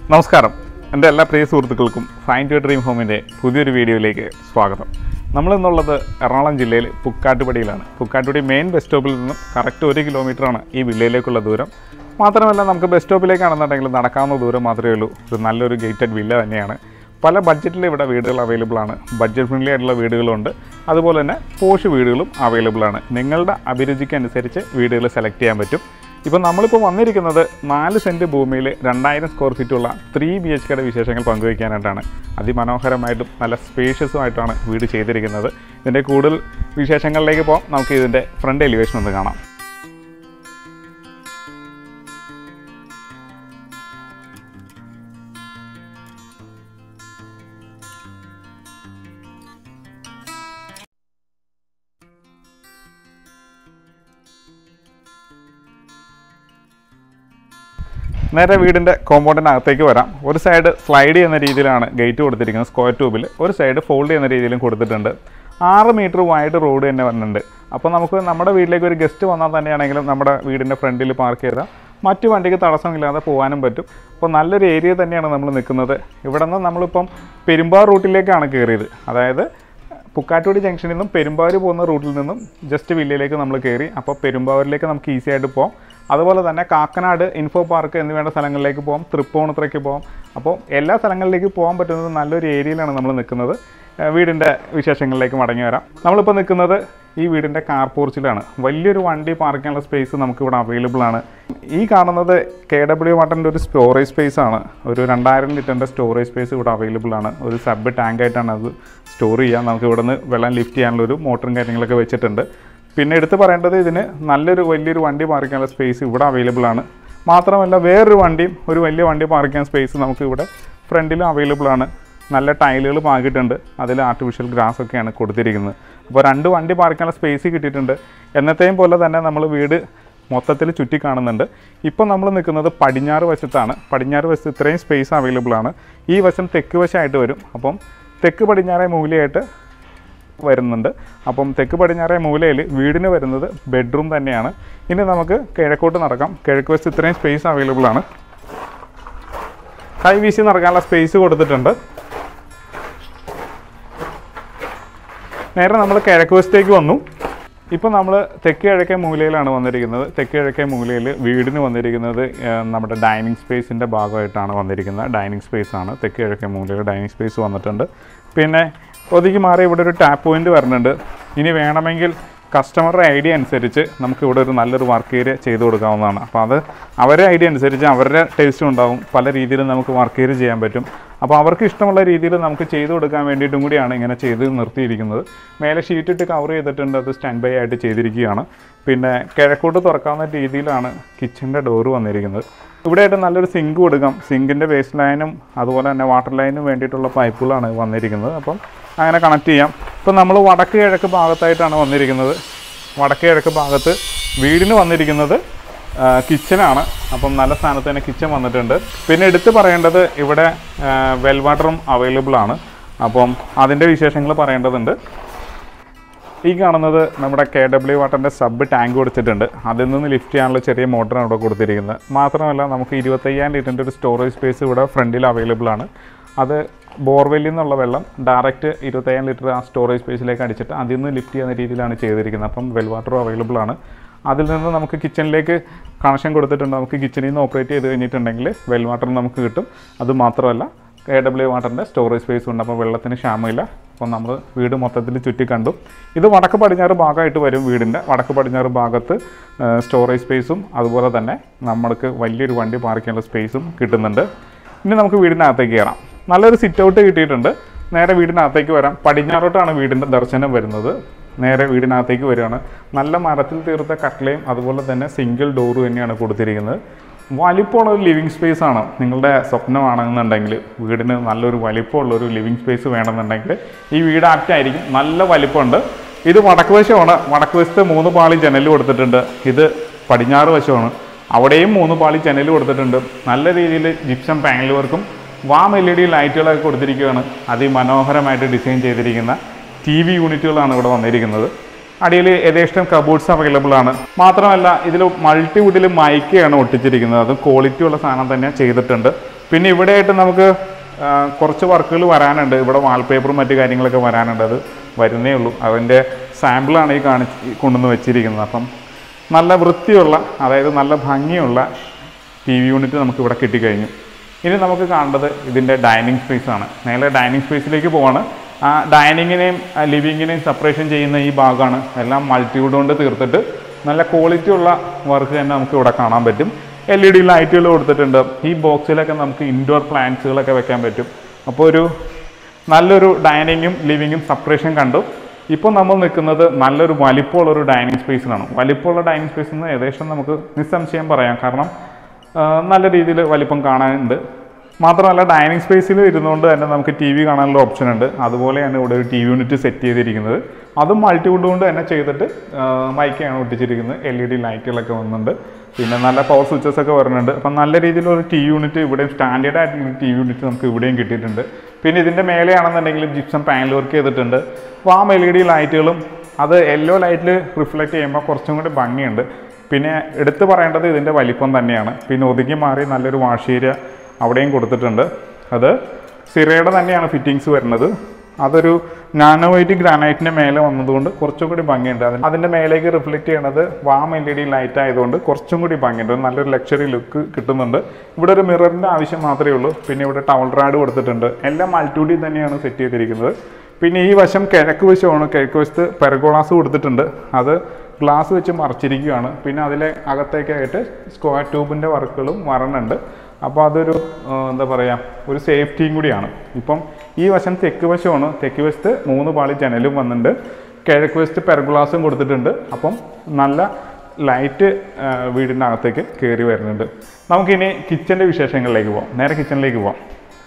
നമസ്കാരം എൻ്റെ എല്ലാ പ്രിയ സുഹൃത്തുക്കൾക്കും ഫൈൻ ടു ഡ്രീം ഹോമിൻ്റെ പുതിയൊരു വീഡിയോയിലേക്ക് സ്വാഗതം നമ്മൾ ഇന്നുള്ളത് എറണാകുളം ജില്ലയിൽ പുക്കാട്ടുപടിയിലാണ് പുക്കാട്ടുപടി മെയിൻ ബസ് സ്റ്റോപ്പിൽ നിന്നും കറക്റ്റ് ഒരു കിലോമീറ്ററാണ് ഈ വില്ലയിലേക്കുള്ള ദൂരം മാത്രമല്ല നമുക്ക് ബസ് സ്റ്റോപ്പിലേക്കാണെന്നുണ്ടെങ്കിൽ നടക്കാവുന്ന ദൂരം മാത്രമേ ഉള്ളൂ ഒരു നല്ലൊരു ഗേറ്റഡ് വില്ല തന്നെയാണ് പല ബഡ്ജറ്റിൽ ഇവിടെ വീടുകൾ അവൈലബിൾ ആണ് ബഡ്ജറ്റ് ഫ്രണ്ട്ലി ആയിട്ടുള്ള വീടുകളുണ്ട് അതുപോലെ തന്നെ പോഷ് വീടുകളും അവൈലബിൾ ആണ് നിങ്ങളുടെ അഭിരുചിക്ക് അനുസരിച്ച് വീടുകൾ സെലക്ട് ചെയ്യാൻ പറ്റും ഇപ്പോൾ നമ്മളിപ്പോൾ വന്നിരിക്കുന്നത് നാല് സെൻറ്റ് ഭൂമിയിൽ രണ്ടായിരം സ്ക്വയർ ഫീറ്റുള്ള ത്രീ ബി എച്ച് കെയുടെ വിശേഷങ്ങൾ പങ്കുവയ്ക്കാനായിട്ടാണ് അതിമനോഹരമായിട്ടും നല്ല സ്പേഷ്യസുമായിട്ടാണ് വീട് ചെയ്തിരിക്കുന്നത് ഇതിൻ്റെ കൂടുതൽ വിശേഷങ്ങളിലേക്ക് പോകാം നമുക്ക് ഇതിൻ്റെ ഫ്രണ്ട് എലിവേഷൻ ഒന്ന് കാണാം നേരെ വീടിൻ്റെ കോമ്പൗണ്ടിനകത്തേക്ക് വരാം ഒരു സൈഡ് സ്ലൈഡ് ചെയ്യുന്ന രീതിയിലാണ് ഗേറ്റ് കൊടുത്തിരിക്കുന്നത് സ്ക്വയർ ട്യൂബിൽ ഒരു സൈഡ് ഫോൾഡ് ചെയ്യുന്ന രീതിയിലും കൊടുത്തിട്ടുണ്ട് ആറ് മീറ്റർ വൈഡ് റോഡ് തന്നെ വരുന്നുണ്ട് അപ്പോൾ നമുക്ക് നമ്മുടെ വീട്ടിലേക്ക് ഒരു ഗസ്റ്റ് വന്നാൽ തന്നെയാണെങ്കിലും നമ്മുടെ വീടിൻ്റെ ഫ്രണ്ടിൽ പാർക്ക് ചെയ്താൽ മറ്റു വണ്ടിക്ക് തടസ്സമില്ലാതെ പോകാനും പറ്റും അപ്പോൾ നല്ലൊരു ഏരിയ തന്നെയാണ് നമ്മൾ നിൽക്കുന്നത് ഇവിടെ നിന്ന് നമ്മളിപ്പം പെരുമ്പാർ റൂട്ടിലേക്കാണ് കയറിയത് അതായത് പുക്കാട്ടുപടി ജംഗ്ഷനിൽ നിന്നും പെരുമ്പാവൂർ പോകുന്ന റൂട്ടിൽ നിന്നും ജസ്റ്റ് വില്ലയിലേക്ക് നമ്മൾ കയറി അപ്പോൾ പെരുമ്പാവൂരിലേക്ക് നമുക്ക് ഈസി ആയിട്ട് പോകാം അതുപോലെ തന്നെ കാക്കനാട് ഇൻഫോ പാർക്ക് എന്നിവേണ്ട സ്ഥലങ്ങളിലേക്ക് പോകാം തൃപ്പൂണിത്തുറയ്ക്ക് പോകാം അപ്പോൾ എല്ലാ സ്ഥലങ്ങളിലേക്ക് പോകാൻ പറ്റുന്നത് നല്ലൊരു ഏരിയയിലാണ് നമ്മൾ നിൽക്കുന്നത് ഏഹ് വീടിൻ്റെ വിശേഷങ്ങളിലേക്ക് മടങ്ങി വരാം നമ്മളിപ്പോൾ നിൽക്കുന്നത് ഈ വീടിൻ്റെ കാർ പോർച്ചിലാണ് വലിയൊരു വണ്ടി പാർക്ക് ചെയ്യാനുള്ള സ്പേസ് നമുക്കിവിടെ അവൈലബിൾ ആണ് ഈ കാണുന്നത് കെ ഡബ്ല്യു വാട്ടറിൻ്റെ ഒരു സ്റ്റോറേജ് സ്പേസ് ആണ് ഒരു രണ്ടായിരം ലിറ്ററിൻ്റെ സ്റ്റോറേജ് സ്പേസ് ഇവിടെ അവൈലബിൾ ആണ് ഒരു സബ് ടാങ്ക് ആയിട്ടാണ് അത് സ്റ്റോർ ചെയ്യാൻ നമുക്ക് ഇവിടെ നിന്ന് വെള്ളം ലിഫ്റ്റ് ചെയ്യാനുള്ള ഒരു മോട്ടറും കാര്യങ്ങളൊക്കെ വെച്ചിട്ടുണ്ട് പിന്നെ എടുത്ത് പറയേണ്ടത് ഇതിന് നല്ലൊരു വലിയൊരു വണ്ടി പാർക്ക് ചെയ്യാനുള്ള സ്പേസ് ഇവിടെ അവൈലബിൾ ആണ് മാത്രമല്ല വേറൊരു വണ്ടിയും ഒരു വലിയ വണ്ടി പാർക്ക് ചെയ്യാൻ സ്പേസ് നമുക്ക് ഇവിടെ ഫ്രണ്ടിലും അവൈലബിൾ ആണ് നല്ല ടൈലുകൾ പാകിയിട്ടുണ്ട് അതിൽ ആർട്ടിഫിഷ്യൽ ഗ്രാസ് ഒക്കെയാണ് കൊടുത്തിരിക്കുന്നത് അപ്പോൾ രണ്ട് വണ്ടി പാർക്ക് ചെയ്യാനുള്ള സ്പേസ് കിട്ടിയിട്ടുണ്ട് എന്നത്തെയും പോലെ തന്നെ നമ്മൾ വീട് മൊത്തത്തിൽ ചുറ്റി കാണുന്നുണ്ട് ഇപ്പം നമ്മൾ നിൽക്കുന്നത് പടിഞ്ഞാറ് വശത്താണ് പടിഞ്ഞാറ് വശത്ത് ഇത്രയും സ്പേസ് അവൈലബിൾ ആണ് ഈ വശം തെക്ക് വശമായിട്ട് വരും അപ്പം തെക്ക് പടിഞ്ഞാറേ മൂലയായിട്ട് വരുന്നുണ്ട് അപ്പം തെക്ക് പടിഞ്ഞാറേ മൂലയിൽ വീടിന് വരുന്നത് ബെഡ്റൂം തന്നെയാണ് ഇനി നമുക്ക് കിഴക്കോട്ട് നടക്കാം കിഴക്ക് വശത്ത് ഇത്രയും സ്പേസ് അവൈലബിൾ ആണ് കൈ വീശി നടക്കാനുള്ള സ്പേസ് കൊടുത്തിട്ടുണ്ട് നേരെ നമ്മൾ കിഴക്ക് വശത്തേക്ക് വന്നു ഇപ്പോൾ നമ്മൾ തെക്ക് കിഴക്കേ മൂലയിലാണ് വന്നിരിക്കുന്നത് തെക്ക് കിഴക്കേ മൂലയിൽ വീടിന് വന്നിരിക്കുന്നത് ആ, നമ്മുടെ ഡൈനിങ് സ്പേസിൻ്റെ ഭാഗമായിട്ടാണ് വന്നിരിക്കുന്നത് ഡൈനിങ് സ്പേസ് ആണ് തെക്ക് കിഴക്കേ മൂലയിൽ ഡൈനിങ് സ്പേസ് വന്നിട്ടുണ്ട് പിന്നെ ഒതുക്കി മാറി ഇവിടെ ഒരു ടാപ്പ് പോയിന്റ് വരുന്നുണ്ട് ഇനി വേണമെങ്കിൽ കസ്റ്റമറുടെ ഐഡിയ അനുസരിച്ച് നമുക്ക് ഇവിടെ ഒരു നല്ലൊരു വർക്ക് ഏരിയ ചെയ്തു കൊടുക്കാവുന്നതാണ് അപ്പോൾ അത് അവരുടെ ഐഡിയ അനുസരിച്ച് അവരുടെ ടേസ്റ്റും ഉണ്ടാവും പല രീതിയിൽ നമുക്ക് വർക്ക് ഏരിയ ചെയ്യാൻ പറ്റും അപ്പോൾ അവർക്ക് ഇഷ്ടമുള്ള രീതിയിൽ നമുക്ക് ചെയ്തു കൊടുക്കാൻ വേണ്ടിയിട്ടും കൂടിയാണ് ഇങ്ങനെ ചെയ്ത് നിർത്തിയിരിക്കുന്നത് മേലെ ഷീറ്റ് ഇട്ട് കവർ ചെയ്തിട്ടുണ്ട് അത് സ്റ്റാൻഡ് ബൈ ആയിട്ട് ചെയ്തിരിക്കുകയാണ് പിന്നെ കിഴക്കോട്ട് തുറക്കാവുന്ന രീതിയിലാണ് കിച്ചൻ്റെ ഡോറ് വന്നിരിക്കുന്നത് ഇവിടെയായിട്ട് നല്ലൊരു സിങ്ക് കൊടുക്കാം സിങ്കിൻ്റെ വേസ്റ്റ് ലൈനും അതുപോലെ തന്നെ വാട്ടർ ലൈനും വേണ്ടിയിട്ടുള്ള പൈപ്പുകളാണ് വന്നിരിക്കുന്നത് അപ്പം അങ്ങനെ കണക്ട് ചെയ്യാം ഇപ്പം നമ്മൾ വടക്ക് കിഴക്ക് ഭാഗത്തായിട്ടാണ് വന്നിരിക്കുന്നത് വടക്ക് കിഴക്ക് ഭാഗത്ത് വീടിന് വന്നിരിക്കുന്നത് കിച്ചനാണ് അപ്പം നല്ല സ്ഥാനത്ത് തന്നെ കിച്ചൺ വന്നിട്ടുണ്ട് പിന്നെ എടുത്ത് പറയേണ്ടത് ഇവിടെ വെൽ വാട്ടറും അവൈലബിൾ ആണ് അപ്പം അതിൻ്റെ വിശേഷങ്ങൾ പറയേണ്ടതുണ്ട് ഈ കാണുന്നത് നമ്മുടെ കെ ഡബ്ല്യു വാട്ടറിൻ്റെ സബ് ടാങ്ക് കൊടുത്തിട്ടുണ്ട് അതിൽ നിന്ന് ലിഫ്റ്റ് ചെയ്യാനുള്ള ചെറിയ മോട്ടറാണ് ഇവിടെ കൊടുത്തിരിക്കുന്നത് മാത്രമല്ല നമുക്ക് ഇരുപത്തയ്യായിരം ലിറ്ററിൻ്റെ ഒരു സ്റ്റോറേജ് സ്പേസ് ഇവിടെ ഫ്രണ്ടിൽ അവൈലബിൾ ആണ് അത് ബോർവെല്ലിൽ നിന്നുള്ള വെള്ളം ഡയറക്റ്റ് ഇരുപത്തയ്യായിരം ലിറ്റർ ആ സ്റ്റോറേജ് സ്പേസിലേക്ക് അടിച്ചിട്ട് അതിൽ നിന്ന് ലിഫ്റ്റ് ചെയ്യുന്ന രീതിയിലാണ് ചെയ്തിരിക്കുന്നത് അപ്പം വെൽ വാട്ടറും അവൈലബിൾ ആണ് അതിൽ നിന്ന് നമുക്ക് കിച്ചണിലേക്ക് കണക്ഷൻ കൊടുത്തിട്ടുണ്ട് നമുക്ക് കിച്ചണിൽ നിന്ന് ഓപ്പറേറ്റ് ചെയ്ത് കഴിഞ്ഞിട്ടുണ്ടെങ്കിൽ വെൽ വാട്ടർ നമുക്ക് കിട്ടും അത് മാത്രമല്ല കെ ഡബ്ല്യു വാട്ടറിൻ്റെ സ്റ്റോറേജ് സ്പേസ് ഉണ്ട് അപ്പോൾ വെള്ളത്തിന് ക്ഷാമമില്ല അപ്പോൾ നമ്മൾ വീട് മൊത്തത്തിൽ ചുറ്റി കണ്ടു ഇത് വടക്ക് പടിഞ്ഞാറ് ഭാഗമായിട്ട് വരും വീടിൻ്റെ വടക്ക് പടിഞ്ഞാറ് ഭാഗത്ത് സ്റ്റോറേജ് സ്പേസും അതുപോലെ തന്നെ നമ്മൾക്ക് വലിയൊരു വണ്ടി പാർക്ക് ചെയ്യാനുള്ള സ്പേസും കിട്ടുന്നുണ്ട് ഇനി നമുക്ക് വീടിനകത്തേക്ക് കയറാം നല്ലൊരു സിറ്റ് ഔട്ട് കിട്ടിയിട്ടുണ്ട് നേരെ വീടിനകത്തേക്ക് വരാം പടിഞ്ഞാറോട്ടാണ് വീടിൻ്റെ ദർശനം വരുന്നത് നേരെ വീടിനകത്തേക്ക് വരികയാണ് നല്ല മരത്തിൽ തീർത്ത കട്ട്ലയും അതുപോലെ തന്നെ സിംഗിൾ ഡോറും തന്നെയാണ് കൊടുത്തിരിക്കുന്നത് വലിപ്പമുള്ള ഒരു ലിവിങ് സ്പേസ് ആണ് നിങ്ങളുടെ സ്വപ്നമാണെന്നുണ്ടെങ്കിൽ വീടിന് നല്ലൊരു വലിപ്പമുള്ള ഒരു ലിവിങ് സ്പേസ് വേണമെന്നുണ്ടെങ്കിൽ ഈ വീട് ആപ്റ്റ് ആയിരിക്കും നല്ല വലിപ്പമുണ്ട് ഇത് വടക്ക് വശമാണ് വടക്ക് വശത്ത് മൂന്ന് പാളി ജനൽ കൊടുത്തിട്ടുണ്ട് ഇത് പടിഞ്ഞാറ് വശമാണ് അവിടെയും മൂന്ന് പാളി ജനൽ കൊടുത്തിട്ടുണ്ട് നല്ല രീതിയിൽ ജിപ്സം പാനൽ വർക്കും വാം എൽ ഇ ഡി ലൈറ്റുകളൊക്കെ കൊടുത്തിരിക്കുകയാണ് അതിമനോഹരമായിട്ട് ഡിസൈൻ ചെയ്തിരിക്കുന്ന ടി വി യൂണിറ്റുകളാണ് ഇവിടെ വന്നിരിക്കുന്നത് അടിയിൽ യഥേഷ്ടം കബോർഡ്സ് അവൈലബിൾ ആണ് മാത്രമല്ല ഇതിൽ മൾട്ടിവുഡിൽ മൈക്കയാണ് ഒട്ടിച്ചിരിക്കുന്നത് അത് ക്വാളിറ്റി ഉള്ള സാധനം തന്നെ ചെയ്തിട്ടുണ്ട് പിന്നെ ഇവിടെയായിട്ട് നമുക്ക് ആ, കുറച്ച് വർക്കുകൾ വരാനുണ്ട് ഇവിടെ വാൾപേപ്പറും മറ്റു കാര്യങ്ങളൊക്കെ വരാനുണ്ട് അത് വരുന്നേ ഉള്ളൂ അതിൻ്റെ സാമ്പിളാണ് ഈ കാണിച്ച് ഈ കൊണ്ടുവന്ന് വെച്ചിരിക്കുന്നത് അപ്പം നല്ല വൃത്തിയുള്ള അതായത് നല്ല ഭംഗിയുള്ള ടി വി യൂണിറ്റ് നമുക്ക് ഇവിടെ കിട്ടിക്കഴിഞ്ഞു ഇനി നമുക്ക് കാണേണ്ടത് ഇതിൻ്റെ ഡൈനിങ് സ്പേസ് ആണ് നേരെ ഡൈനിങ് സ്പേസിലേക്ക് പോവാണ് ആ ഡൈനിങ്ങിനെയും ലിവിങ്ങിനെയും സെപ്പറേഷൻ ചെയ്യുന്ന ഈ ഭാഗമാണ് എല്ലാം മൾട്ടിവുഡ് കൊണ്ട് തീർത്തിട്ട് നല്ല ക്വാളിറ്റി ഉള്ള വർക്ക് തന്നെ നമുക്ക് ഇവിടെ കാണാൻ പറ്റും എൽ ഇ ഡി ലൈറ്റുകൾ കൊടുത്തിട്ടുണ്ട് ഈ ബോക്സിലൊക്കെ നമുക്ക് ഇൻഡോർ പ്ലാന്റ്സുകളൊക്കെ വെക്കാൻ പറ്റും അപ്പോൾ ഒരു നല്ലൊരു ഡൈനിങ്ങും ലിവിങ്ങും സെപ്പറേഷൻ കണ്ടു ഇപ്പോൾ നമ്മൾ നിൽക്കുന്നത് നല്ലൊരു വലിപ്പമുള്ള ഒരു ഡൈനിങ് സ്പേസിലാണ് വലിപ്പമുള്ള ഡൈനിങ് സ്പേസ് എന്ന് ഏകദേശം നമുക്ക് നിസ്സംശയം പറയാം കാരണം ആ, നല്ല രീതിയിൽ വലിപ്പം കാണാനുണ്ട് മാത്രമല്ല ഡൈനിങ് സ്പേസിൽ ഇരുന്നുകൊണ്ട് തന്നെ നമുക്ക് ടി വി കാണാനുള്ള ഓപ്ഷൻ ഉണ്ട് അതുപോലെയാണ് ഇവിടെ ഒരു ടി വി യൂണിറ്റ് സെറ്റ് ചെയ്തിരിക്കുന്നത് അതും മൾട്ടിവുഡ് കൊണ്ട് തന്നെ ചെയ്തിട്ട് മൈക്കാണ് ഒട്ടിച്ചിരിക്കുന്നത് എൽ ഇ ഡി ലൈറ്റുകളൊക്കെ വന്നിട്ടുണ്ട് പിന്നെ നല്ല പവർ സ്വിച്ചസ് ഒക്കെ വരുന്നുണ്ട് അപ്പം നല്ല രീതിയിലുള്ള ടി വി യൂണിറ്റ് ഇവിടെയും സ്റ്റാൻഡേർഡ് ആയിട്ടുള്ള ടി വി യൂണിറ്റ് നമുക്ക് ഇവിടെയും കിട്ടിയിട്ടുണ്ട് പിന്നെ ഇതിൻ്റെ മേലെയാണെന്നുണ്ടെങ്കിലും ജിപ്സം പാനൽ വർക്ക് ചെയ്തിട്ടുണ്ട് വാം എൽ ഇ ഡി ലൈറ്റുകളും അത് യെല്ലോ ലൈറ്റിൽ റിഫ്ലക്റ്റ് ചെയ്യുമ്പോൾ കുറച്ചും കൂടി ഭംഗിയുണ്ട് പിന്നെ എടുത്തു പറയേണ്ടത് ഇതിൻ്റെ വലിപ്പം തന്നെയാണ് പിന്നെ ഒതുങ്ങി മാറി നല്ലൊരു വാഷ് ഏരിയ അവിടെയും കൊടുത്തിട്ടുണ്ട് അത് സിറയുടെ തന്നെയാണ് ഫിറ്റിങ്സ് വരുന്നത് അതൊരു നാനോ വൈറ്റ് ഗ്രാനൈറ്റിൻ്റെ മേലെ വന്നതുകൊണ്ട് കുറച്ചും കൂടി ഭംഗിയുണ്ട് അതിന് അതിൻ്റെ മേലേക്ക് റിഫ്ലക്റ്റ് ചെയ്യണത് warm L E D light ആയതുകൊണ്ട് കുറച്ചും കൂടി ഭംഗിയുണ്ട് ഒരു നല്ലൊരു ലക്ഷറി ലുക്ക് കിട്ടുന്നുണ്ട് ഇവിടെ ഒരു മിററിൻ്റെ ആവശ്യം മാത്രമേ ഉള്ളൂ പിന്നെ ഇവിടെ ടവൽ റാഡ് കൊടുത്തിട്ടുണ്ട് എല്ലാം മൾട്ടിഡി തന്നെയാണ് സെറ്റ് ചെയ്തിരിക്കുന്നത് പിന്നെ ഈ വശം കിഴക്ക് വശമാണ് കിഴക്ക് വശത്ത് പെരഗോളാസ് കൊടുത്തിട്ടുണ്ട് അത് ഗ്ലാസ് വെച്ച് മറച്ചിരിക്കുകയാണ് പിന്നെ അതിലെ അകത്തേക്കായിട്ട് സ്ക്വയർ ട്യൂബിൻ്റെ വർക്കുകളും വരണുണ്ട് അപ്പോൾ അതൊരു ആ, എന്താ പറയുക ഒരു സേഫ്റ്റിയും കൂടിയാണ് ഇപ്പം ഈ വശം തെക്ക് വശമാണ് തെക്ക് വശത്ത് മൂന്ന് പാളി ജനലും വന്നിട്ടുണ്ട് കിഴക്ക് വശത്ത് പെരഗ്ലാസും കൊടുത്തിട്ടുണ്ട് അപ്പം നല്ല ലൈറ്റ് ആ, വീടിൻ്റെ അകത്തേക്ക് കയറി വരുന്നുണ്ട് നമുക്കിനി കിച്ചൻ്റെ വിശേഷങ്ങളിലേക്ക് പോവാം നേരെ കിച്ചണിലേക്ക് പോവാം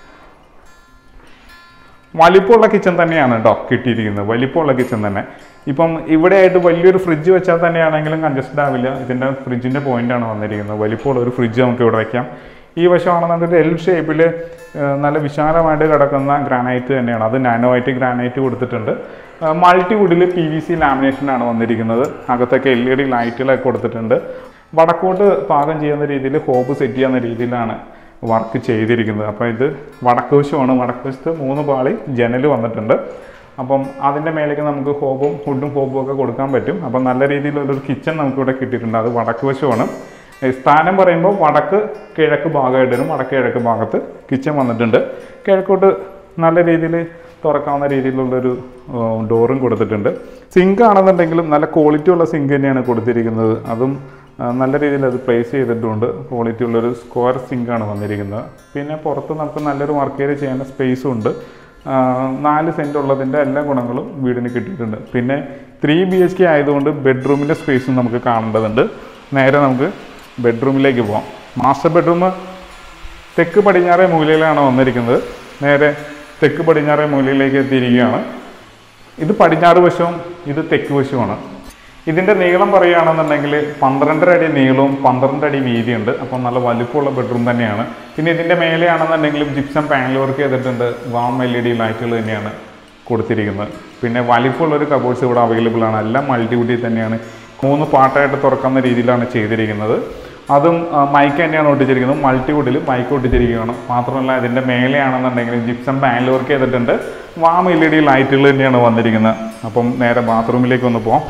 വലിപ്പമുള്ള കിച്ചൺ തന്നെയാണ് കേട്ടോ കിട്ടിയിരിക്കുന്നത് വലിപ്പമുള്ള കിച്ചൺ തന്നെ ഇപ്പം ഇവിടെ ആയിട്ട് വലിയൊരു ഫ്രിഡ്ജ് വെച്ചാൽ തന്നെയാണെങ്കിലും കൺജസ്റ്റഡ് ആവില്ല ഇതിൻ്റെ ഫ്രിഡ്ജിൻ്റെ പോയിന്റാണ് വന്നിരിക്കുന്നത് വലിപ്പമുള്ള ഒരു ഫ്രിഡ്ജ് നമുക്ക് ഇവിടെ വയ്ക്കാം ഈ വശമാണെന്നുണ്ടെങ്കിൽ എൽ ഷേപ്പിൽ നല്ല വിശാലമായിട്ട് കിടക്കുന്ന ഗ്രാനൈറ്റ് തന്നെയാണ് അത് നാനോ വൈറ്റ് ഗ്രാനൈറ്റ് കൊടുത്തിട്ടുണ്ട് മൾട്ടിവുഡിൽ പി വി സി ലാമിനേഷനാണ് വന്നിരിക്കുന്നത് അകത്തൊക്കെ എൽ ഇ ഡി ലൈറ്റുകളൊക്കെ കൊടുത്തിട്ടുണ്ട് വടക്കോട്ട് പാകം ചെയ്യുന്ന രീതിയിൽ ഹോബ് സെറ്റ് ചെയ്യുന്ന രീതിയിലാണ് വർക്ക് ചെയ്തിരിക്കുന്നത് അപ്പോൾ ഇത് വടക്ക് വശമാണ് വടക്ക് വശത്ത് മൂന്ന് പാളി ജനൽ വന്നിട്ടുണ്ട് അപ്പം അതിൻ്റെ മേലേക്ക് നമുക്ക് ഹോബും ഹുഡും ഹോബും ഒക്കെ കൊടുക്കാൻ പറ്റും അപ്പം നല്ല രീതിയിലുള്ളൊരു കിച്ചൺ നമുക്കിവിടെ കിട്ടിയിട്ടുണ്ട് അത് വടക്ക് വശമാണ് ഏ, സ്ഥാനം പറയുമ്പോൾ വടക്ക് കിഴക്ക് ഭാഗമായിട്ട് വരും വടക്ക് കിഴക്ക് ഭാഗത്ത് കിച്ചൺ വന്നിട്ടുണ്ട് കിഴക്കോട്ട് നല്ല രീതിയിൽ തുറക്കാവുന്ന രീതിയിലുള്ളൊരു ഡോറും കൊടുത്തിട്ടുണ്ട് സിങ്ക് ആണെന്നുണ്ടെങ്കിലും നല്ല ക്വാളിറ്റി ഉള്ള സിങ്ക് തന്നെയാണ് കൊടുത്തിരിക്കുന്നത് അതും ആ, നല്ല രീതിയിൽ അത് പ്ലേസ് ചെയ്തിട്ടുണ്ട് ക്വാളിറ്റി ഉള്ളൊരു സ്ക്വയർ സിങ്കാണ് വന്നിരിക്കുന്നത് പിന്നെ പുറത്ത് നമുക്ക് നല്ലൊരു വർക്ക് ഏരിയ ചെയ്യാൻ സ്പേസും ഉണ്ട് ആ, നാല് സെൻറ്റ് ഉള്ളതിൻ്റെ എല്ലാ ഗുണങ്ങളും വീടിന് കിട്ടിയിട്ടുണ്ട് പിന്നെ ത്രീ ബി എച്ച് കെ ആയതുകൊണ്ട് ബെഡ്റൂമിൻ്റെ സ്പേസും നമുക്ക് കാണേണ്ടതുണ്ട് നേരെ നമുക്ക് ബെഡ്റൂമിലേക്ക് പോകാം മാസ്റ്റർ ബെഡ്റൂം തെക്ക് പടിഞ്ഞാറേ മൂലയിലാണ് വന്നിരിക്കുന്നത് നേരെ തെക്ക് പടിഞ്ഞാറേ മൂലയിലേക്ക് എത്തിയിരിക്കുകയാണ് ഇത് പടിഞ്ഞാറ് വശവും ഇത് തെക്ക് വശവുമാണ് ഇതിൻ്റെ നീളം പറയുകയാണെന്നുണ്ടെങ്കിൽ പന്ത്രണ്ടര അടി നീളവും പന്ത്രണ്ട് അടി വീതിയുണ്ട് അപ്പം നല്ല വലുപ്പമുള്ള ബെഡ്റൂം തന്നെയാണ് പിന്നെ ഇതിൻ്റെ മേലെയാണെന്നുണ്ടെങ്കിലും ജിപ്സം പാനൽ വർക്ക് ചെയ്തിട്ടുണ്ട് വാം എൽ ഇ ഡി ലൈറ്റുകൾ തന്നെയാണ് കൊടുത്തിരിക്കുന്നത് പിന്നെ വലിപ്പമുള്ള ഒരു കബോർഡ്സ് ഇവിടെ അവൈലബിൾ ആണ് എല്ലാം മൾട്ടിവുഡി തന്നെയാണ് മൂന്ന് പാർട്ടായിട്ട് തുറക്കുന്ന രീതിയിലാണ് ചെയ്തിരിക്കുന്നത് അതും മൈക്ക് തന്നെയാണ് ഒട്ടിച്ചിരിക്കുന്നത് മൾട്ടിവുഡിൽ മൈക്ക് ഒട്ടിച്ചിരിക്കുകയാണ് മാത്രമല്ല ഇതിൻ്റെ മേലെയാണെന്നുണ്ടെങ്കിൽ ജിപ്സം പാനൽ വർക്ക് ചെയ്തിട്ടുണ്ട് വാം എൽ ഇ ഡി ലൈറ്റുകൾ തന്നെയാണ് വന്നിരിക്കുന്നത് അപ്പം നേരെ ബാത്റൂമിലേക്ക് ഒന്ന് പോകാം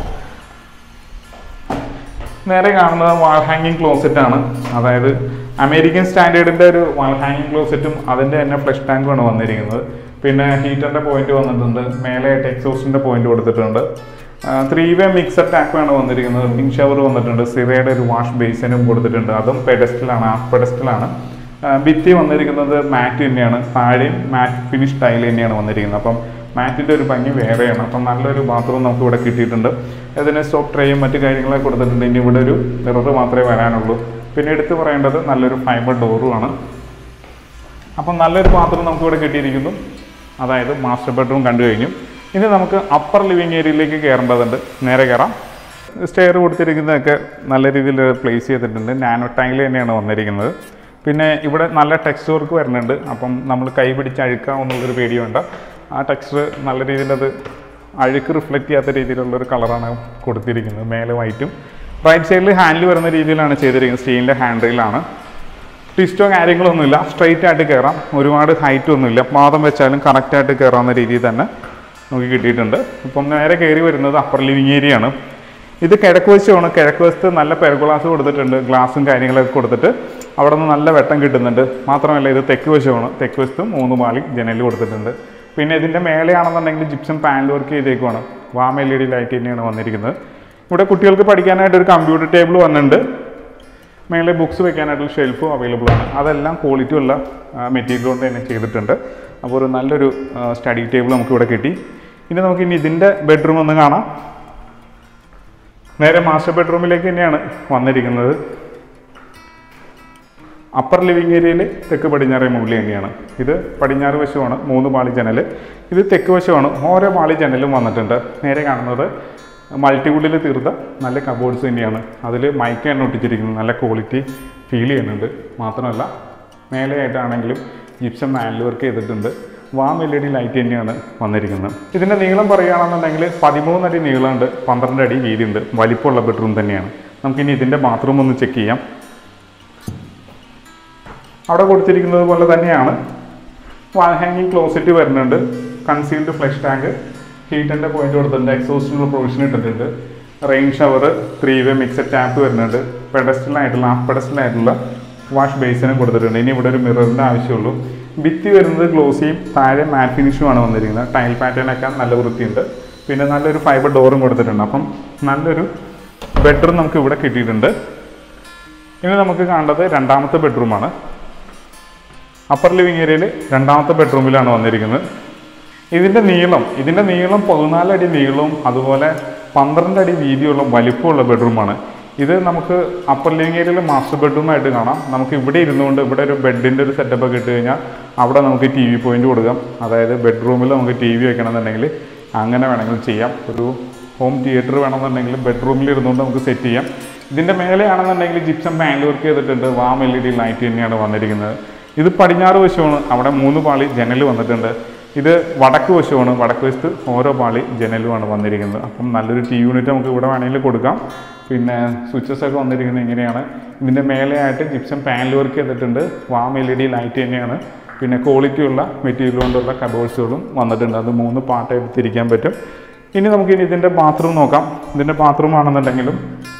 നേരെ കാണുന്നത് വാൾ ഹാങ്ങിങ് ക്ലോസറ്റ് ആണ് അതായത് അമേരിക്കൻ സ്റ്റാൻഡേർഡിന്റെ ഒരു വാൾ ഹാങ്ങിങ് ക്ലോസറ്റും അതിന്റെ തന്നെ ഫ്ലഷ് ടാങ്കുമാണ് വന്നിരിക്കുന്നത് പിന്നെ ഹീറ്ററിന്റെ പോയിന്റ് വന്നിട്ടുണ്ട് മേലെ എക്സോസ്റ്റിന്റെ പോയിന്റ് കൊടുത്തിട്ടുണ്ട് ത്രീ വേ മിക്സഡ് ടാപ്പാണ് വന്നിരിക്കുന്നത് വിങ് ഷവർ വന്നിട്ടുണ്ട് സിറയുടെ ഒരു വാഷ് ബേസിനും കൊടുത്തിട്ടുണ്ട് അതും പെഡസ്റ്റലാണ് ആ പെഡസ്റ്റലാണ് ഭിത്തി വന്നിരിക്കുന്നത് മാറ്റ് തന്നെയാണ് താഴെയും മാറ്റ് ഫിനിഷ് ടൈൽ തന്നെയാണ് വന്നിരിക്കുന്നത് അപ്പം മാറ്റിൻ്റെ ഒരു ഭംഗി വേറെയാണ് അപ്പം നല്ലൊരു ബാത്റൂം നമുക്ക് ഇവിടെ കിട്ടിയിട്ടുണ്ട് ഇതിന് സ്റ്റോപ്പ് ട്രേയും മറ്റു കാര്യങ്ങളൊക്കെ കൊടുത്തിട്ടുണ്ട് ഇനി ഇവിടെ ഒരു മിറർ മാത്രമേ വരാനുള്ളൂ പിന്നെ എടുത്തു പറയേണ്ടത് നല്ലൊരു ഫൈബർ ഡോറുമാണ് അപ്പം നല്ലൊരു ബാത്റൂം നമുക്ക് ഇവിടെ കിട്ടിയിരിക്കുന്നു അതായത് മാസ്റ്റർ ബെഡ്റൂം കണ്ടു കഴിഞ്ഞു ഇനി നമുക്ക് അപ്പർ ലിവിങ് ഏരിയയിലേക്ക് കയറേണ്ടതുണ്ട് നേരെ കയറാം സ്റ്റെയർ കൊടുത്തിരിക്കുന്നതൊക്കെ നല്ല രീതിയിൽ പ്ലേസ് ചെയ്തിട്ടുണ്ട് നാനോ ടൈൽ തന്നെയാണ് വന്നിരിക്കുന്നത് പിന്നെ ഇവിടെ നല്ല ടെക്സ്റ്റ് വർക്ക് വരുന്നുണ്ട് അപ്പം നമ്മൾ കൈ പിടിച്ച് അഴുക്കാവുന്നുള്ളൊരു പേടി വേണ്ട ആ ടെക്സ്ചർ നല്ല രീതിയിൽ അത് അഴുക്ക് റിഫ്ലക്റ്റ് ചെയ്യാത്ത രീതിയിലുള്ള ഒരു കളറാണ് കൊടുത്തിരിക്കുന്നത് മേലെ വൈറ്റും റൈറ്റ് സൈഡിൽ ഹാൻഡിൽ വരുന്ന രീതിയിലാണ് ചെയ്തിരിക്കുന്നത് സ്റ്റീലിൻ്റെ ഹാൻഡിലാണ് ട്വിസ്റ്റോ കാര്യങ്ങളൊന്നുമില്ല സ്ട്രെയിറ്റ് ആയിട്ട് കയറാം ഒരുപാട് ഹൈറ്റ് ഒന്നുമില്ല പാദം വെച്ചാലും കറക്റ്റായിട്ട് കയറാവുന്ന രീതിയിൽ തന്നെ നമുക്ക് കിട്ടിയിട്ടുണ്ട് ഇപ്പം നേരെ കയറി വരുന്നത് അപ്പർ ലിവിങ് ഏരിയ ആണ് ഇത് കിഴക്ക് വശമാണ് കിഴക്ക് വശത്ത് നല്ല പെർഗുളാസ് കൊടുത്തിട്ടുണ്ട് ഗ്ലാസും കാര്യങ്ങളൊക്കെ കൊടുത്തിട്ട് അവിടെ നിന്ന് നല്ല വെട്ടം കിട്ടുന്നുണ്ട് മാത്രമല്ല ഇത് തെക്ക് വശമാണ് തെക്ക് വശത്തും മൂന്ന് പാളി ജനൽ കൊടുത്തിട്ടുണ്ട് പിന്നെ ഇതിൻ്റെ മേലെയാണെന്നുണ്ടെങ്കിൽ ജിപ്സം പാനൽ വർക്ക് ചെയ്തേക്കുവാണ് warm L E D light തന്നെയാണ് വന്നിരിക്കുന്നത് ഇവിടെ കുട്ടികൾക്ക് പഠിക്കാനായിട്ട് ഒരു കമ്പ്യൂട്ടർ ടേബിൾ വന്നിട്ടുണ്ട് മേലെ ബുക്സ് വെക്കാനായിട്ടുള്ള ഷെൽഫും അവൈലബിൾ ആണ് അതെല്ലാം ക്വാളിറ്റി ഉള്ള മെറ്റീരിയൽ കൊണ്ട് തന്നെ ചെയ്തിട്ടുണ്ട് അപ്പോൾ ഒരു നല്ലൊരു സ്റ്റഡി ടേബിൾ നമുക്ക് ഇവിടെ കിട്ടി ഇനി നമുക്ക് ഇനി ഇതിൻ്റെ ബെഡ്റൂം ഒന്ന് കാണാം നേരെ മാസ്റ്റർ ബെഡ്റൂമിലേക്ക് തന്നെയാണ് വന്നിരിക്കുന്നത് അപ്പർ ലിവിങ് ഏരിയയിൽ തെക്ക് പടിഞ്ഞാറേ മുകളിൽ തന്നെയാണ് ഇത് പടിഞ്ഞാറ് വശമാണ് മൂന്ന് പാളി ജനൽ ഇത് തെക്ക് വശമാണ് ഓരോ പാളി ജനലും വന്നിട്ടുണ്ട് നേരെ കാണുന്നത് മൾട്ടിവുഡിൽ തീർത്ത നല്ല കബോർഡ്സ് തന്നെയാണ് അതിൽ മൈക്ക് തന്നെ ഒട്ടിച്ചിരിക്കുന്നത് നല്ല ക്വാളിറ്റി ഫീൽ ചെയ്യുന്നുണ്ട് മാത്രമല്ല മേലെയായിട്ടാണെങ്കിലും ജിപ്സം മാനുവൽ വർക്ക് ചെയ്തിട്ടുണ്ട് warm L E D light തന്നെയാണ് വന്നിരിക്കുന്നത് ഇതിൻ്റെ നീളം പറയുകയാണെന്നുണ്ടെങ്കിൽ പതിമൂന്നടി നീളമുണ്ട് പന്ത്രണ്ട് അടി വീതിയുണ്ട് വലിപ്പമുള്ള ബെഡ്റൂം തന്നെയാണ് നമുക്കിനി ഇതിൻ്റെ ബാത്റൂം ഒന്ന് ചെക്ക് ചെയ്യാം അവിടെ കൊടുത്തിരിക്കുന്നത് പോലെ തന്നെയാണ് വാൾ ഹാങ്ങിങ് ക്ലോസറ്റ് വരുന്നുണ്ട് കൺസീൽഡ് ഫ്ലഷ് ടാങ്ക് ഹീറ്ററിൻ്റെ പോയിന്റ് കൊടുത്തിട്ടുണ്ട് എക്സോസ്റ്റിനുള്ള പ്രൊവിഷൻ ഇട്ടിട്ടുണ്ട് rain shower three way mixed tap വരുന്നുണ്ട് പെഡസ്റ്റലായിട്ടുള്ള ഹാഫ് പെഡസ്റ്റലായിട്ടുള്ള വാഷ് ബേസിനും കൊടുത്തിട്ടുണ്ട് ഇനി ഇവിടെ ഒരു മിററിൻ്റെ ആവശ്യമുള്ളൂ ഭിത്തി വരുന്നത് ഗ്ലോസിയും താഴെ മാറ്റ് ഫിനിഷുമാണ് വന്നിരിക്കുന്നത് ടൈൽ പാറ്റേൺ ഒക്കെ നല്ല വൃത്തിയുണ്ട് പിന്നെ നല്ലൊരു ഫൈബർ ഡോറും കൊടുത്തിട്ടുണ്ട് അപ്പം നല്ലൊരു ബെഡ്റൂം നമുക്ക് ഇവിടെ കിട്ടിയിട്ടുണ്ട് ഇനി നമുക്ക് കാണേണ്ടത് രണ്ടാമത്തെ ബെഡ്റൂമാണ് അപ്പർ ലിവിങ് ഏരിയയിൽ രണ്ടാമത്തെ ബെഡ്റൂമിലാണ് വന്നിരിക്കുന്നത് ഇതിൻ്റെ നീളം ഇതിൻ്റെ നീളം പതിനാല് അടി നീളവും അതുപോലെ പന്ത്രണ്ട് അടി വീതിയുള്ള വലിപ്പമുള്ള ബെഡ്റൂമാണ് ഇത് നമുക്ക് അപ്പർ ലിവിങ് ഏരിയയിൽ മാസ്റ്റർ ബെഡ്റൂമായിട്ട് കാണാം നമുക്ക് ഇവിടെ ഇരുന്നുകൊണ്ട് ഇവിടെ ഒരു ബെഡിൻ്റെ ഒരു സെറ്റപ്പ് ഒക്കെ ഇട്ട് കഴിഞ്ഞാൽ അവിടെ നമുക്ക് ടി വി പോയിന്റ് കൊടുക്കാം അതായത് ബെഡ്റൂമിൽ നമുക്ക് ടി വി വെക്കണമെന്നുണ്ടെങ്കിൽ അങ്ങനെ വേണമെങ്കിൽ ചെയ്യാം ഒരു ഹോം തിയേറ്റർ വേണമെന്നുണ്ടെങ്കിൽ ബെഡ്റൂമിൽ ഇരുന്നുകൊണ്ട് നമുക്ക് സെറ്റ് ചെയ്യാം ഇതിൻ്റെ മേലെയാണെന്നുണ്ടെങ്കിൽ ജിപ്സം പാനൽ വർക്ക് ചെയ്തിട്ടുണ്ട് warm L E D light തന്നെയാണ് വന്നിരിക്കുന്നത് ഇത് പടിഞ്ഞാറ് വശമാണ് അവിടെ മൂന്ന് പാളി ജനൽ വന്നിട്ടുണ്ട് ഇത് വടക്ക് വശമാണ് വടക്ക് വശത്ത് ഓരോ പാളി ജനലുമാണ് വന്നിരിക്കുന്നത് അപ്പം നല്ലൊരു ടി യൂണിറ്റ് നമുക്ക് ഇവിടെ വേണമെങ്കിൽ കൊടുക്കാം പിന്നെ സ്വിച്ചസ് ഒക്കെ വന്നിരിക്കുന്നത് ഇങ്ങനെയാണ് ഇതിൻ്റെ മേലെയായിട്ട് ജിപ്സം പാനൽ വർക്ക് ചെയ്തിട്ടുണ്ട് warm L E D light തന്നെയാണ് പിന്നെ ക്വാളിറ്റി ഉള്ള മെറ്റീരിയൽ കൊണ്ടുള്ള കബോർഡ്സുകളും വന്നിട്ടുണ്ട് അത് മൂന്ന് പാർട്ടായിട്ട് തിരിക്കാൻ പറ്റും ഇനി നമുക്ക് ഇനി ഇതിൻ്റെ ബാത്റൂം നോക്കാം ഇതിൻ്റെ ബാത്റൂം ആണെന്നുണ്ടെങ്കിലും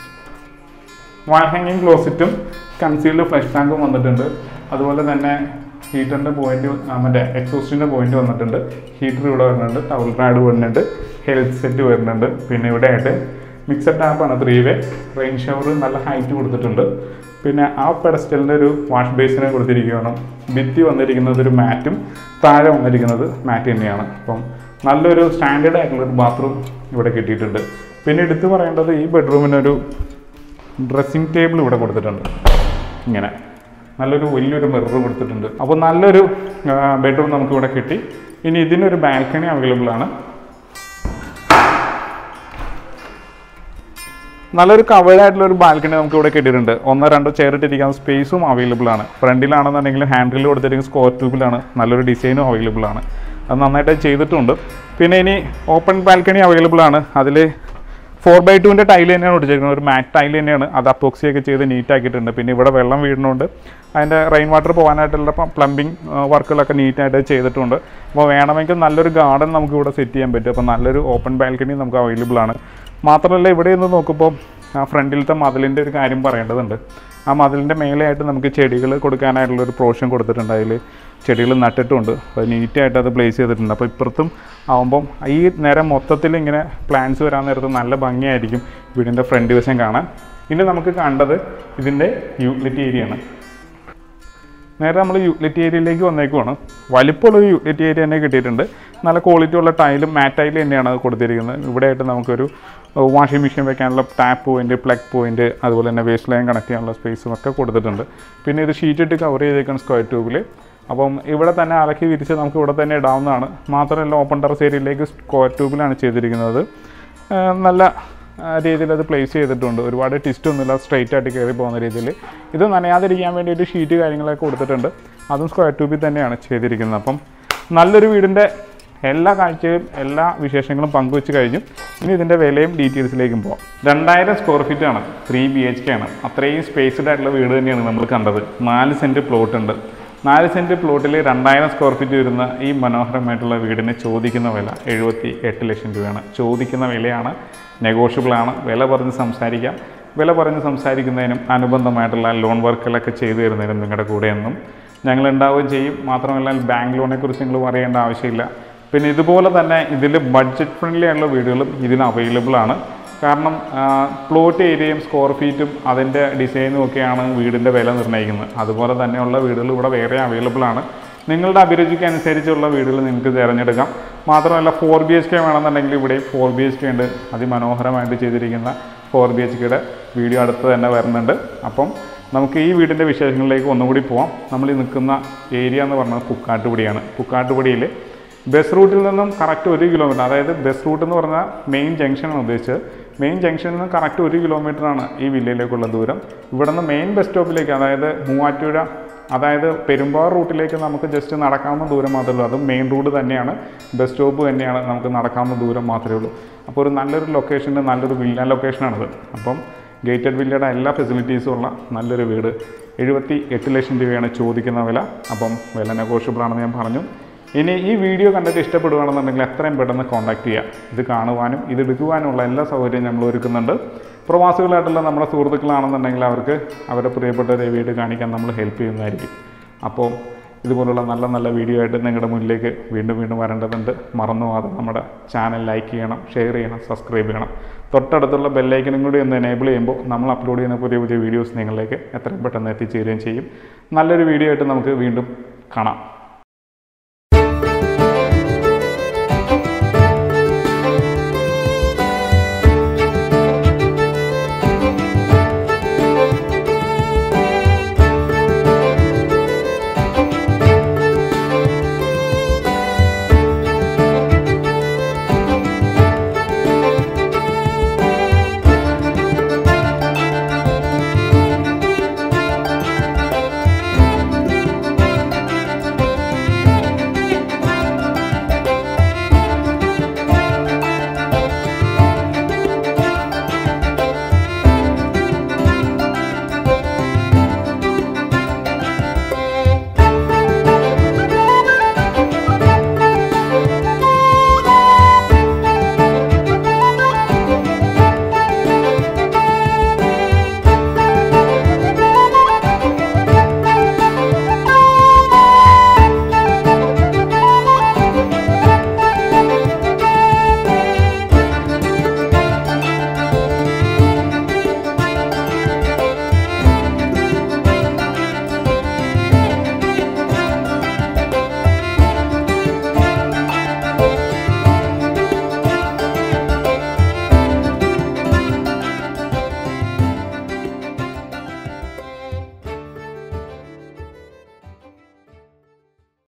വാൾ ഹാങ്ങിങ് ക്ലോസറ്റും കൺസീൽഡ് ഫ്ലഷ് ടാങ്കും വന്നിട്ടുണ്ട് അതുപോലെ തന്നെ ഹീറ്ററിൻ്റെ പോയിന്റ് മറ്റേ എക്സോസ്റ്റിൻ്റെ പോയിന്റ് വന്നിട്ടുണ്ട് ഹീറ്റർ ഇവിടെ വരുന്നുണ്ട് ടവൽ പാഡ് വരുന്നുണ്ട് ഹെൽത്ത് സെറ്റ് വരുന്നുണ്ട് പിന്നെ ഇവിടെ ആയിട്ട് മിക്സഡ് ടാപ്പാണ് ത്രീ വേ റെയിൻ ഷവർ നല്ല ഹൈറ്റ് കൊടുത്തിട്ടുണ്ട് പിന്നെ ആ പെഡസ്റ്റലിൻ്റെ ഒരു വാഷ് ബേസിനെ കൊടുത്തിരിക്കുകയാണ് ഭിത്തി വന്നിരിക്കുന്നത് ഒരു മാറ്റും താഴെ വന്നിരിക്കുന്നത് മാറ്റ് തന്നെയാണ് അപ്പം നല്ലൊരു സ്റ്റാൻഡേർഡ് ആയിട്ടുള്ള ഒരു ബാത്റൂം ഇവിടെ കിട്ടിയിട്ടുണ്ട് പിന്നെ എടുത്തു പറയേണ്ടത് ഈ ബെഡ്റൂമിനൊരു ഡ്രസ്സിംഗ് ടേബിൾ ഇവിടെ കൊടുത്തിട്ടുണ്ട് ഇങ്ങനെ നല്ലൊരു വലിയൊരു മിറർ കൊടുത്തിട്ടുണ്ട് അപ്പോൾ നല്ലൊരു ബെഡ്റൂം നമുക്ക് ഇവിടെ കിട്ടി ഇനി ഇതിനൊരു ബാൽക്കണി അവൈലബിൾ ആണ് നല്ലൊരു കവേർഡ് ആയിട്ടുള്ള ഒരു ബാൽക്കണി നമുക്ക് ഇവിടെ കിട്ടിയിട്ടുണ്ട് ഒന്നോ രണ്ടോ ചെയർ ഇട്ടിരിക്കാൻ സ്പേസും അവൈലബിൾ ആണ് ഫ്രണ്ടിലാണെന്നുണ്ടെങ്കിൽ ഹാൻഡിൽ കൊടുത്തിരിക്കുന്ന സ്ക്വയർ ട്യൂബിലാണ് നല്ലൊരു ഡിസൈനും അവൈലബിൾ ആണ് അത് നന്നായിട്ട് ചെയ്തിട്ടുണ്ട് പിന്നെ ഇനി ഓപ്പൺ ബാൽക്കണി അവൈലബിൾ ആണ് അതിൽ ഫോർ ബൈ ടുവിൻ്റെ ടൈൽ തന്നെയാണ് ഒട്ടിച്ചിരിക്കുന്നത് ഒരു മാറ്റ് ടൈൽ തന്നെയാണ് അത് അപ്പോക്സി ഒക്കെ ചെയ്ത് നീറ്റ് ആക്കിയിട്ടുണ്ട് പിന്നെ ഇവിടെ വെള്ളം വീഴുന്നുണ്ട് അതിൻ്റെ റെയിൻ വാട്ടർ പോകാനായിട്ടുള്ള പ്ലംബിംഗ് വർക്കുകളൊക്കെ നീറ്റായിട്ട് ചെയ്തിട്ടുണ്ട് അപ്പോൾ വേണമെങ്കിൽ നല്ലൊരു ഗാർഡൻ നമുക്ക് ഇവിടെ സെറ്റ് ചെയ്യാൻ പറ്റും അപ്പോൾ നല്ലൊരു ഓപ്പൺ ബാൽക്കണി നമുക്ക് അവൈലബിൾ ആണ് മാത്രമല്ല ഇവിടെ നിന്ന് നോക്കുമ്പോൾ ആ ഫ്രണ്ടിലത്തെ മതിലിൻ്റെ ഒരു കാര്യം പറയേണ്ടതുണ്ട് ആ മതിലിൻ്റെ മേലെയായിട്ട് നമുക്ക് ചെടികൾ കൊടുക്കാനായിട്ടുള്ള ഒരു പ്രോഷൻ കൊടുത്തിട്ടുണ്ട് അതിൽ ചെടികൾ നട്ടിട്ടുണ്ട് അപ്പോൾ നീറ്റായിട്ട് അത് പ്ലേസ് ചെയ്തിട്ടുണ്ട് അപ്പോൾ ഇപ്പുറത്തും ആവുമ്പം ഈ നേരം മൊത്തത്തിൽ ഇങ്ങനെ പ്ലാന്റ്സ് വരാൻ നേരത്ത് നല്ല ഭംഗിയായിരിക്കും വീടിൻ്റെ ഫ്രണ്ട് വശം കാണാൻ ഇനി നമുക്ക് കണ്ടത് ഇതിൻ്റെ യൂട്ടിലിറ്റി ഏരിയ ആണ് നേരെ നമ്മൾ യൂട്ടിലിറ്റി ഏരിയയിലേക്ക് വന്നേക്കുവാണ് വലിപ്പമുള്ളൊരു യൂട്ടിലിറ്റി ഏരിയ തന്നെ കിട്ടിയിട്ടുണ്ട് നല്ല ക്വാളിറ്റി ഉള്ള ടൈലും മാറ്റ് ടൈൽ തന്നെയാണ് അത് കൊടുത്തിരിക്കുന്നത് ഇവിടെയായിട്ട് നമുക്കൊരു വാഷിംഗ് മെഷീൻ വെക്കാനുള്ള ടാപ്പ് പോയിന്റ് പ്ലഗ് പോയിന്റ് അതുപോലെ തന്നെ വേസ്റ്റ് ലൈൻ കണക്ട് ചെയ്യാനുള്ള സ്പേസും ഒക്കെ കൊടുത്തിട്ടുണ്ട് പിന്നെ ഇത് ഷീറ്റ് ഇട്ട് കവർ ചെയ്തേക്കാണ് സ്ക്വയർ ട്യൂബിൽ അപ്പം ഇവിടെ തന്നെ അലക്കി വിരിച്ച് നമുക്ക് ഇവിടെ തന്നെ ഇടാവുന്നതാണ് മാത്രമല്ല ഓപ്പൺ ടെറസ് ഏരിയയിലേക്ക് സ്ക്വയർ ട്യൂബിലാണ് ചെയ്തിരിക്കുന്നത് ആ, നല്ല രീതിയിൽ അത് പ്ലേസ് ചെയ്തിട്ടുണ്ട് ഒരുപാട് ട്വിസ്റ്റ് ഒന്നുമില്ല സ്ട്രെയിറ്റ് ആയിട്ട് കയറി പോകുന്ന രീതിയിൽ ഇത് നനയാതിരിക്കാൻ വേണ്ടിയിട്ട് ഷീറ്റ് കാര്യങ്ങളൊക്കെ കൊടുത്തിട്ടുണ്ട് അതും സ്ക്വയർ ട്യൂബിൽ തന്നെയാണ് ചെയ്തിരിക്കുന്നത് അപ്പം നല്ലൊരു വീടിൻ്റെ എല്ലാ കാഴ്ചയും എല്ലാ വിശേഷങ്ങളും പങ്കുവെച്ച് കഴിഞ്ഞു ഇനി ഇതിൻ്റെ വിലയും ഡീറ്റെയിൽസിലേക്കും പോകാം രണ്ടായിരം സ്ക്വയർ ഫീറ്റ് ആണ് ത്രീ ബി എച്ച് കെ ആണ് അത്രയും സ്പേസ്ഡ് ആയിട്ടുള്ള വീട് തന്നെയാണ് നമ്മൾ കണ്ടത് നാല് സെൻറ്റ് പ്ലോട്ട് ഉണ്ട് നാല് സെൻറ്റ് പ്ലോട്ടിൽ രണ്ടായിരം സ്ക്വയർ ഫീറ്റ് വരുന്ന ഈ മനോഹരമായിട്ടുള്ള വീടിന് ചോദിക്കുന്ന വില എഴുപത്തി എട്ട് ലക്ഷം രൂപയാണ് ചോദിക്കുന്ന വിലയാണ് നെഗോഷ്യബിൾ ആണ് വില പറഞ്ഞ് സംസാരിക്കാം വില പറഞ്ഞ് സംസാരിക്കുന്നതിനും അനുബന്ധമായിട്ടുള്ള ലോൺ വർക്കുകളൊക്കെ ചെയ്തു തരുന്നതിനും നിങ്ങളുടെ കൂടെ എന്നും ഞങ്ങൾ ഉണ്ടാവുകയും ചെയ്യും മാത്രമല്ല ബാങ്ക് ലോണിനെ കുറിച്ച് നിങ്ങൾ പറയേണ്ട ആവശ്യമില്ല പിന്നെ ഇതുപോലെ തന്നെ ഇതിൽ ബഡ്ജറ്റ് ഫ്രണ്ട്ലി ആയിട്ടുള്ള വീടുകളും ഇതിന് അവൈലബിൾ ആണ് കാരണം പ്ലോട്ട് ഏരിയയും സ്ക്വയർ ഫീറ്റും അതിൻ്റെ ഡിസൈനും ഒക്കെയാണ് വീടിൻ്റെ വില നിർണ്ണയിക്കുന്നത് അതുപോലെ തന്നെയുള്ള വീടുകൾ ഇവിടെ വേറെ അവൈലബിൾ ആണ് നിങ്ങളുടെ അഭിരുചിക്ക് അനുസരിച്ചുള്ള വീടുകൾ നിങ്ങൾക്ക് തിരഞ്ഞെടുക്കാം മാത്രമല്ല ഫോർ ബി എച്ച് കെ വേണമെന്നുണ്ടെങ്കിൽ ഇവിടെ ഫോർ ബി എച്ച് കെ ഉണ്ട് അതിമനോഹരമായിട്ട് ചെയ്തിരിക്കുന്ന ഫോർ ബി എച്ച് കെയുടെ വീഡിയോ അടുത്ത് തന്നെ വരുന്നുണ്ട് അപ്പം നമുക്ക് ഈ വീടിൻ്റെ വിശേഷങ്ങളിലേക്ക് ഒന്നുകൂടി പോവാം നമ്മൾ ഈ നിൽക്കുന്ന ഏരിയ എന്ന് പറഞ്ഞത് പുക്കാട്ടുപടിയാണ് പുക്കാട്ടുപടിയിൽ ബസ് റൂട്ടിൽ നിന്നും കറക്റ്റ് ഒരു കിലോമീറ്റർ അതായത് ബസ് റൂട്ട് എന്ന് പറഞ്ഞാൽ മെയിൻ ജംഗ്ഷനാണ് ഉദ്ദേശിച്ചത് മെയിൻ ജംഗ്ഷനിൽ നിന്ന് കറക്റ്റ് ഒരു കിലോമീറ്ററാണ് ഈ വില്ലയിലേക്കുള്ള ദൂരം ഇവിടെ നിന്ന് മെയിൻ ബസ് സ്റ്റോപ്പിലേക്ക് അതായത് മൂവാറ്റുപുഴ അതായത് പെരുമ്പാർ റൂട്ടിലേക്ക് നമുക്ക് ജസ്റ്റ് നടക്കാവുന്ന ദൂരം മാത്രമേ ഉള്ളൂ അതും മെയിൻ റോഡ് തന്നെയാണ് ബസ് സ്റ്റോപ്പ് തന്നെയാണ് നമുക്ക് നടക്കാവുന്ന ദൂരം മാത്രമേ ഉള്ളൂ അപ്പോൾ ഒരു നല്ലൊരു ലൊക്കേഷൻ്റെ നല്ലൊരു വില്ല ലൊക്കേഷനാണിത് അപ്പം ഗേറ്റഡ് വില്ലയുടെ എല്ലാ ഫെസിലിറ്റീസും ഉള്ള നല്ലൊരു വീട് എഴുപത്തി എട്ട് ലക്ഷം രൂപയാണ് ചോദിക്കുന്ന വില അപ്പം വില നെഗോഷ്യബിൾ ആണെന്ന് ഞാൻ പറഞ്ഞു ഇനി ഈ വീഡിയോ കണ്ടിട്ട് ഇഷ്ടപ്പെടുകയാണെന്നുണ്ടെങ്കിൽ എത്രയും പെട്ടെന്ന് കോൺടാക്ട് ചെയ്യുക ഇത് കാണുവാനും ഇത് എടുക്കുവാനുമുള്ള എല്ലാ സൗകര്യവും നമ്മൾ ഒരുക്കുന്നുണ്ട് പ്രവാസികളായിട്ടുള്ള നമ്മുടെ സുഹൃത്തുക്കളാണെന്നുണ്ടെങ്കിൽ അവർക്ക് അവരുടെ പ്രിയപ്പെട്ടവരെ വീട് കാണിക്കാൻ നമ്മൾ ഹെൽപ്പ് ചെയ്യുന്നതായിരിക്കും അപ്പോൾ ഇതുപോലുള്ള നല്ല നല്ല വീഡിയോ ആയിട്ട് നിങ്ങളുടെ മുന്നിലേക്ക് വീണ്ടും വീണ്ടും വരേണ്ടതുണ്ട് മറന്നു പോകാതെ നമ്മുടെ ചാനൽ ലൈക്ക് ചെയ്യണം ഷെയർ ചെയ്യണം സബ്സ്ക്രൈബ് ചെയ്യണം തൊട്ടടുത്തുള്ള ബെല്ലൈക്കനും കൂടി ഒന്ന് എനേബിൾ ചെയ്യുമ്പോൾ നമ്മൾ അപ്ലോഡ് ചെയ്യുന്ന പുതിയ പുതിയ വീഡിയോസ് നിങ്ങളിലേക്ക് എത്രയും പെട്ടെന്ന് എത്തിച്ചേരുകയും ചെയ്യും നല്ലൊരു വീഡിയോ ആയിട്ട് നമുക്ക് വീണ്ടും കാണാം